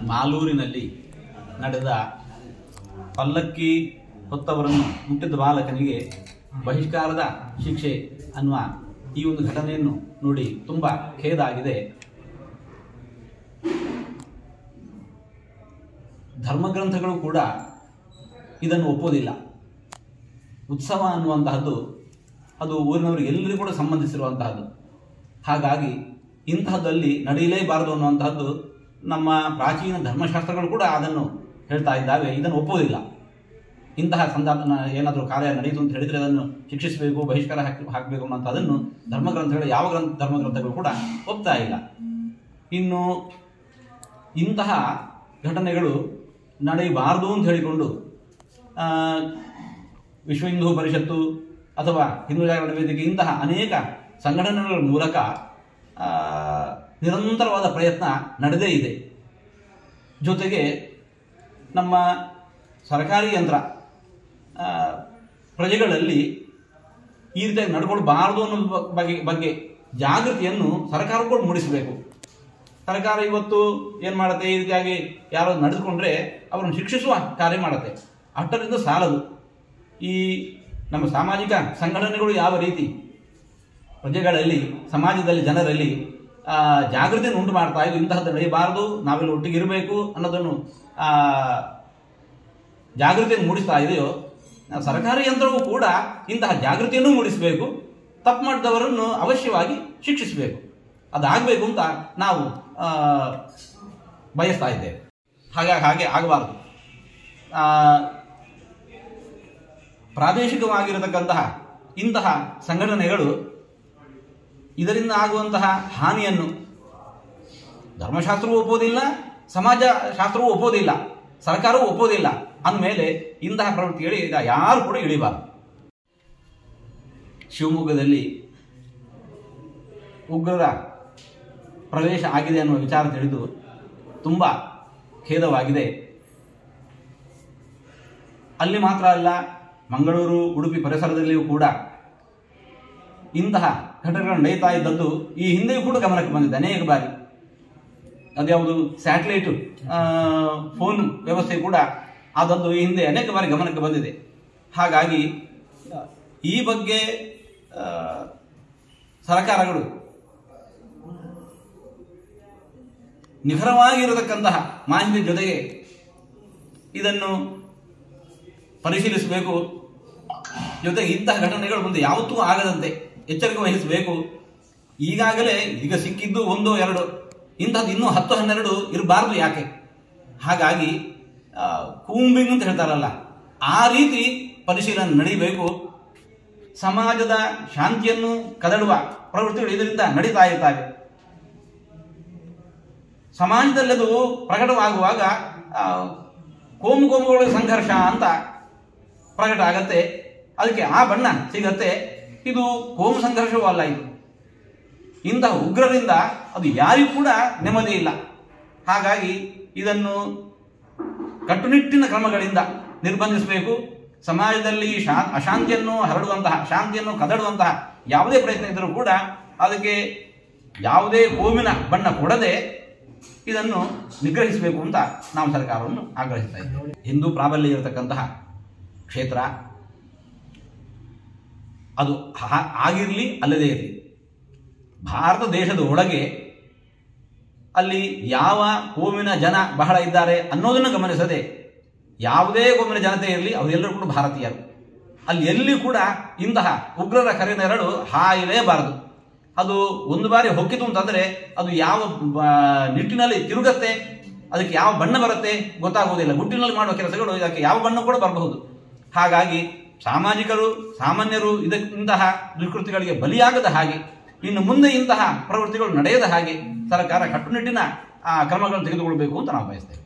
ಮಾಲೂರಿನಲ್ಲಿ ನಡೆದ ಪಲ್ಲಕ್ಕಿ ಹೊತ್ತವರನ್ನು ಮುಟ್ಟಿದ ಬಾಲಕನಿಗೆ ಬಹಿಷ್ಕಾರದ ಶಿಕ್ಷೆ ಅನ್ನುವ ಈ ಒಂದು ಘಟನೆಯನ್ನು ನೋಡಿ ತುಂಬ ಖೇದ ಆಗಿದೆ ಧರ್ಮಗ್ರಂಥಗಳು ಕೂಡ ಇದನ್ನು ಒಪ್ಪೋದಿಲ್ಲ ಉತ್ಸವ ಅನ್ನುವಂತಹದ್ದು ಅದು ಊರಿನವರಿಗೆ ಎಲ್ಲರಿಗೂ ಕೂಡ ಸಂಬಂಧಿಸಿರುವಂತಹದ್ದು ಹಾಗಾಗಿ ಇಂತಹದ್ದಲ್ಲಿ ನಡೆಯಲೇಬಾರದು ಅನ್ನುವಂತಹದ್ದು ನಮ್ಮ ಪ್ರಾಚೀನ ಧರ್ಮಶಾಸ್ತ್ರಗಳು ಕೂಡ ಅದನ್ನು ಹೇಳ್ತಾ ಇದ್ದಾವೆ ಇದನ್ನು ಒಪ್ಪೋದಿಲ್ಲ ಇಂತಹ ಸಂದರ್ಭ ಏನಾದರೂ ಕಾರ್ಯ ನಡೆಯಿತು ಅಂತ ಹೇಳಿದರೆ ಅದನ್ನು ಶಿಕ್ಷಿಸಬೇಕು ಬಹಿಷ್ಕಾರ ಹಾಕಿ ಹಾಕಬೇಕು ಅನ್ನೋಂಥದ್ದನ್ನು ಧರ್ಮಗ್ರಂಥಗಳು ಯಾವ ಗ್ರಂಥ ಧರ್ಮಗ್ರಂಥಗಳು ಕೂಡ ಒಪ್ತಾ ಇಲ್ಲ ಇನ್ನು ಇಂತಹ ಘಟನೆಗಳು ನಡೆಯಬಾರದು ಅಂತ ಹೇಳಿಕೊಂಡು ಆ, ವಿಶ್ವ ಹಿಂದೂ ಪರಿಷತ್ತು ಅಥವಾ ಹಿಂದೂ ಜಾಗರಣ ವೇದಿಕೆ ಇಂತಹ ಅನೇಕ ಸಂಘಟನೆಗಳ ಮೂಲಕ ಆ, ನಿರಂತರವಾದ ಪ್ರಯತ್ನ ನಡೆದೇ ಇದೆ ಜೊತೆಗೆ ನಮ್ಮ ಸರ್ಕಾರಿ ಯಂತ್ರ ಆ, ಪ್ರಜೆಗಳಲ್ಲಿ ಈ ರೀತಿಯಾಗಿ ನಡ್ಕೊಳ್ಬಾರದು ಅನ್ನೋದು ಬ- ಬಗ್ಗೆ ಬಗ್ಗೆ ಜಾಗೃತಿಯನ್ನು ಸರ್ಕಾರ ಕೂಡ ಮೂಡಿಸಬೇಕು ಸರ್ಕಾರ ಇವತ್ತು ಏನು ಮಾಡುತ್ತೆ ಈ ರೀತಿಯಾಗಿ ಯಾರೋ ನಡೆದುಕೊಂಡ್ರೆ ಅವರನ್ನು ಶಿಕ್ಷಿಸುವ ಕಾರ್ಯ ಮಾಡುತ್ತೆ ಅಷ್ಟರಿಂದ ಸಾಲದು ಈ ನಮ್ಮ ಸಾಮಾಜಿಕ ಸಂಘಟನೆಗಳು ಯಾವ ರೀತಿ ಪ್ರಜೆಗಳಲ್ಲಿ ಸಮಾಜದಲ್ಲಿ ಜನರಲ್ಲಿ ಆ, ಜಾಗೃತಿಯನ್ನು ಉಂಟು ಮಾಡ್ತಾ ಇದ್ದು ಇಂತಹದ್ದು ನಡೆಯಬಾರದು ನಾವೆಲ್ಲ ಒಟ್ಟಿಗೆ ಇರಬೇಕು ಅನ್ನೋದನ್ನು ಆ, ಜಾಗೃತಿಯನ್ನು ಮೂಡಿಸ್ತಾ ಇದೆಯೋ ಆ, ಸರ್ಕಾರಿ ಯಂತ್ರವೂ ಕೂಡ ಇಂತಹ ಜಾಗೃತಿಯನ್ನು ಮೂಡಿಸಬೇಕು ತಪ್ಪು ಮಾಡಿದವರನ್ನು ಅವಶ್ಯವಾಗಿ ಶಿಕ್ಷಿಸಬೇಕು ಅದಾಗಬೇಕು ಅಂತ ನಾವು ಆ, ಬಯಸ್ತಾ ಇದ್ದೇವೆ ಹಾಗಾಗಿ ಹಾಗೆ ಆಗಬಾರದು ಆ, ಪ್ರಾದೇಶಿಕವಾಗಿರತಕ್ಕಂತಹ ಇಂತಹ ಸಂಘಟನೆಗಳು ಇದರಿಂದ ಆಗುವಂತಹ ಹಾನಿಯನ್ನು ಧರ್ಮಶಾಸ್ತ್ರವೂ ಒಪ್ಪೋದಿಲ್ಲ ಸಮಾಜ ಶಾಸ್ತ್ರವೂ ಒಪ್ಪೋದಿಲ್ಲ ಸರ್ಕಾರವೂ ಒಪ್ಪೋದಿಲ್ಲ ಅಂದಮೇಲೆ ಇಂತಹ ಪ್ರವೃತ್ತಿಗಳು ಈಗ ಯಾರು ಕೂಡ ಇಳಿಬಾರದು ಶಿವಮೊಗ್ಗದಲ್ಲಿ ಉಗ್ರರ ಪ್ರವೇಶ ಆಗಿದೆ ಅನ್ನುವ ವಿಚಾರ ತಿಳಿದು ತುಂಬ ಖೇದವಾಗಿದೆ ಅಲ್ಲಿ ಮಾತ್ರ ಅಲ್ಲ ಮಂಗಳೂರು ಉಡುಪಿ ಪರಿಸರದಲ್ಲಿಯೂ ಕೂಡ ಇಂತಹ ಘಟನೆಗಳು ನಡೆಯುತ್ತಾ ಇದ್ದದ್ದು ಈ ಹಿಂದೆಯೂ ಕೂಡ ಗಮನಕ್ಕೆ ಬಂದಿದೆ ಅನೇಕ ಬಾರಿ ಅದ್ಯಾವುದು ಸ್ಯಾಟಲೈಟ್ ಫೋನ್ ವ್ಯವಸ್ಥೆ ಕೂಡ ಆದದ್ದು ಈ ಹಿಂದೆ ಅನೇಕ ಬಾರಿ ಗಮನಕ್ಕೆ ಬಂದಿದೆ ಹಾಗಾಗಿ ಆ, ಈ ಬಗ್ಗೆ ಆ, ಸರ್ಕಾರಗಳು ನಿಖರವಾಗಿರತಕ್ಕಂತಹ ಮಾಹಿತಿ ಜೊತೆಗೆ ಇದನ್ನು ಪರಿಶೀಲಿಸಬೇಕು ಜೊತೆಗೆ ಇಂತಹ ಘಟನೆಗಳು ಮುಂದೆ ಯಾವತ್ತೂ ಆಗದಂತೆ ಎಚ್ಚರಿಕೆ ವಹಿಸಬೇಕು ಈಗಾಗಲೇ ಈಗ ಸಿಕ್ಕಿದ್ದು ಒಂದು ಎರಡು ಇಂಥದ್ದು ಇನ್ನೂ ಹತ್ತು ಹನ್ನೆರಡು ಇರಬಾರ್ದು ಯಾಕೆ ಹಾಗಾಗಿ ಆ, ಕೂಂಬಿಂಗ್ ಅಂತ ಹೇಳ್ತಾರಲ್ಲ ಆ ರೀತಿ ಪರಿಶೀಲನೆ ನಡೀಬೇಕು ಸಮಾಜದ ಶಾಂತಿಯನ್ನು ಕದಡುವ ಪ್ರವೃತ್ತಿಗಳು ಇದರಿಂದ ನಡೀತಾ ಇರ್ತವೆ ಸಮಾಜದಲ್ಲಿ ಅದು ಪ್ರಕಟವಾಗುವಾಗ ಆ, ಕೋಮು ಕೋಮುಗಳ ಸಂಘರ್ಷ ಅಂತ ಪ್ರಕಟ ಆಗತ್ತೆ ಅದಕ್ಕೆ ಆ ಬಣ್ಣ ಸಿಗತ್ತೆ ಇದು ಕೋಮು ಸಂಘರ್ಷವೂ ಅಲ್ಲ ಇದು ಇಂತಹ ಉಗ್ರರಿಂದ ಅದು ಯಾರಿಗೂ ಕೂಡ ನೆಮ್ಮದಿ ಇಲ್ಲ ಹಾಗಾಗಿ ಇದನ್ನು ಕಟ್ಟುನಿಟ್ಟಿನ ಕ್ರಮಗಳಿಂದ ನಿರ್ಬಂಧಿಸಬೇಕು ಸಮಾಜದಲ್ಲಿ ಶಾ ಅಶಾಂತಿಯನ್ನು ಹರಡುವಂತಹ ಶಾಂತಿಯನ್ನು ಕದಡುವಂತಹ ಯಾವುದೇ ಪ್ರಯತ್ನ ಇದ್ದರೂ ಕೂಡ ಅದಕ್ಕೆ ಯಾವುದೇ ಕೋಮಿನ ಬಣ್ಣ ಕೊಡದೆ ಇದನ್ನು ನಿಗ್ರಹಿಸಬೇಕು ಅಂತ ನಾವು ಸರ್ಕಾರವನ್ನು ಆಗ್ರಹಿಸ್ತಾ ಇದ್ದೇವೆ ಹಿಂದೂ ಪ್ರಾಬಲ್ಯ ಇರತಕ್ಕಂತಹ ಕ್ಷೇತ್ರ ಅದು ಹಾ- ಆಗಿರಲಿ ಅಲ್ಲದೇ ಇರಲಿ ಭಾರತ ದೇಶದ ಒಳಗೆ ಅಲ್ಲಿ ಯಾವ ಕೋಮಿನ ಜನ ಬಹಳ ಇದ್ದಾರೆ ಅನ್ನೋದನ್ನು ಗಮನಿಸದೆ ಯಾವುದೇ ಕೋಮಿನ ಜನತೆ ಇರಲಿ ಅವರೆಲ್ಲರೂ ಕೂಡ ಭಾರತೀಯರು ಅಲ್ಲಿ ಎಲ್ಲಿ ಕೂಡ ಇಂತಹ ಉಗ್ರರ ಕರೆನೆರಳು ಹಾಯಲೇಬಾರದು ಅದು ಒಂದು ಬಾರಿ ಹೊಕ್ಕಿತು ಅಂತಂದ್ರೆ ಅದು ಯಾವ ಬ- ನಿಟ್ಟಿನಲ್ಲಿ ತಿರುಗತ್ತೆ ಅದಕ್ಕೆ ಯಾವ ಬಣ್ಣ ಬರುತ್ತೆ ಗೊತ್ತಾಗುವುದಿಲ್ಲ ಗುಟ್ಟಿನಲ್ಲಿ ಮಾಡುವ ಕೆಲಸಗಳು ಇದಕ್ಕೆ ಯಾವ ಬಣ್ಣ ಕೂಡ ಬರಬಹುದು ಹಾಗಾಗಿ ಸಾಮಾಜಿಕರು ಸಾಮಾನ್ಯರು ಇದಕ್ ಇಂತಹ ದುಷ್ಕೃತಿಗಳಿಗೆ ಬಲಿಯಾಗದ ಹಾಗೆ ಇನ್ನು ಮುಂದೆ ಇಂತಹ ಪ್ರವೃತ್ತಿಗಳು ನಡೆಯದ ಹಾಗೆ ಸರ್ಕಾರ ಕಟ್ಟುನಿಟ್ಟಿನ ಆ, ಕ್ರಮಗಳನ್ನು ತೆಗೆದುಕೊಳ್ಬೇಕು ಅಂತ ನಾವು ಬಯಸ್ತೇವೆ